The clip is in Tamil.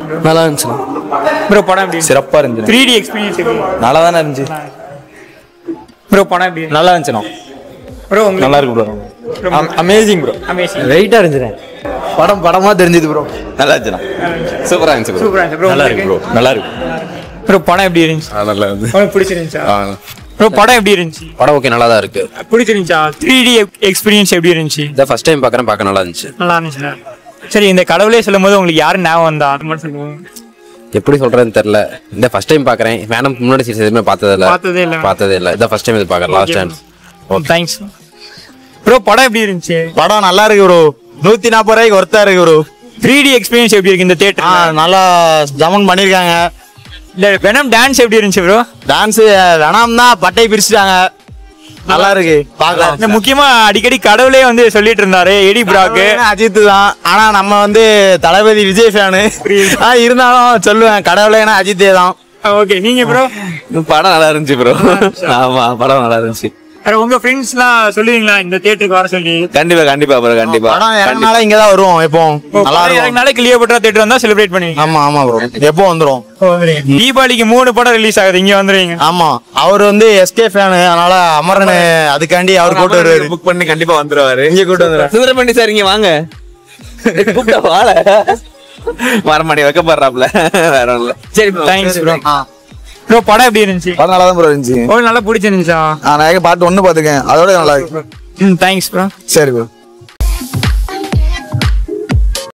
நல்லா இருந்துச்சுண்ணா ப்ரோ படம் எப்படி சிறப்பா இருந்துச்சு த்ரீ டி எக்ஸ்பீரியன்ஸ் எப்படி நல்லா தானே இருந்துச்சு ப்ரோ படம் எப்படி நல்லா இருந்துச்சுண்ணா ப்ரோ உங்களுக்கு நல்லா இருக்கு ப்ரோ அமேசிங் ப்ரோ அமேசிங் வெயிட்டாக இருந்துச்சுண்ணே படம் படமா தெரிஞ்சது ப்ரோ நல்லா இருந்துச்சுண்ணா சூப்பரா இருந்துச்சு ப்ரோ சூப்பரா இருந்துச்சு ப்ரோ நல்லா இருக்கு ப்ரோ நல்லா இருக்கு ப்ரோ படம் எப்படி இருந்துச்சு நல்லா இருந்து உங்களுக்கு பிடிச்சிருந்துச்சா ப்ரோ படம் எப்படி இருந்துச்சு படம் ஓகே நல்லா தான் இருக்கு பிடிச்சிருந்துச்சா த்ரீ டி எக்ஸ்பீரியன்ஸ் எப்படி இருந்துச்சு இதை ஃபர்ஸ்ட் டைம் பார்க்குறேன் பார்க்க நல்லா இருந்துச்சு நல்லா இருந்துச்சு சரி இந்த கடவுளே சொல்லும் போது உங்களுக்கு யாரு ஞாபகம் வந்தா அது மட்டும் சொல்லுவோம் எப்படி சொல்றதுன்னு தெரியல இந்த ஃபர்ஸ்ட் டைம் பார்க்குறேன் வேணும் முன்னாடி சீரிஸ் எதுவுமே பார்த்தது இல்ல பார்த்ததே இல்ல. பார்த்ததே இல்லை இதான் ஃபர்ஸ்ட் டைம் இது பார்க்குறேன் லாஸ்ட் டைம் தேங்க்ஸ் ப்ரோ படம் எப்படி இருந்துச்சு படம் நல்லா இருக்கு ப்ரோ நூத்தி நாற்பது ரூபாய்க்கு ஒருத்தா இருக்கு ப்ரோ த்ரீ டி எக்ஸ்பீரியன்ஸ் எப்படி இருக்கு இந்த ஆ தியேட்டர் நல்லா ஜமன் பண்ணிருக்காங்க இல்ல வெனம் டான்ஸ் எப்படி இருந்துச்சு ப்ரோ டான்ஸ் வேணாம் தான் பட்டை பிரிச்சுட்டாங்க நல்லா இருக்கு இந்த பாக்கலாம் முக்கியமா அடிக்கடி கடவுளே வந்து சொல்லிட்டு இருந்தாரு எடி பிராக்கு அஜித் தான் ஆனா நம்ம வந்து தளபதி விஜய் ஃபேனு ஆ இருந்தாலும் சொல்லுவேன் கடவுளேனா அஜித்தே தான் ஓகே நீங்க ப்ரோ படம் நல்லா இருந்துச்சு ப்ரோ ஆமா படம் நல்லா இருந்துச்சு வேற உங்க ஃப்ரெண்ட்ஸ் எல்லாம் சொல்லுவீங்களா இந்த தியேட்டருக்கு வர சொல்லி கண்டிப்பா கண்டிப்பா ப்ரோ கண்டிப்பா படம் இறங்கினால இங்க தான் வருவோம் எப்போ நல்லா இருக்கும் நாளைக்கு கிளியோபட்ரா தியேட்டர் வந்தா செலிப்ரேட் பண்ணுவீங்க ஆமா ஆமா ப்ரோ எப்போ வந்துரும் தீபாவளிக்கு மூணு படம் ரிலீஸ் ஆகுது இங்க வந்துருவீங்க ஆமா அவர் வந்து எஸ்கே ஃபேனு அதனால அமரன் அதுக்காண்டி அவர் கூட்டு வருவாரு புக் பண்ணி கண்டிப்பா வந்துருவாரு இங்க கூட்டு வந்துருவாரு சுந்தரமணி சார் இங்க வாங்க கூப்பிட்டா வாழ வரமாடி வைக்கப்படுறாப்ல வேற ஒண்ணும் இல்ல சரி bro. தேங்க்ஸ் ப்ரோ ப்ரோ படம் எப்படி இருந்துச்சு படம் நல்லா தான் ப்ரோ இருந்துச்சு உங்களுக்கு நல்லா பிடிச்சிருந்துச்சா நான் பாட்டு ஒண்ணு பாத்துக்கேன் அதோட நல்லா இருக்கு ம் தேங்க்ஸ் ப்ரோ சரி ப்ரோ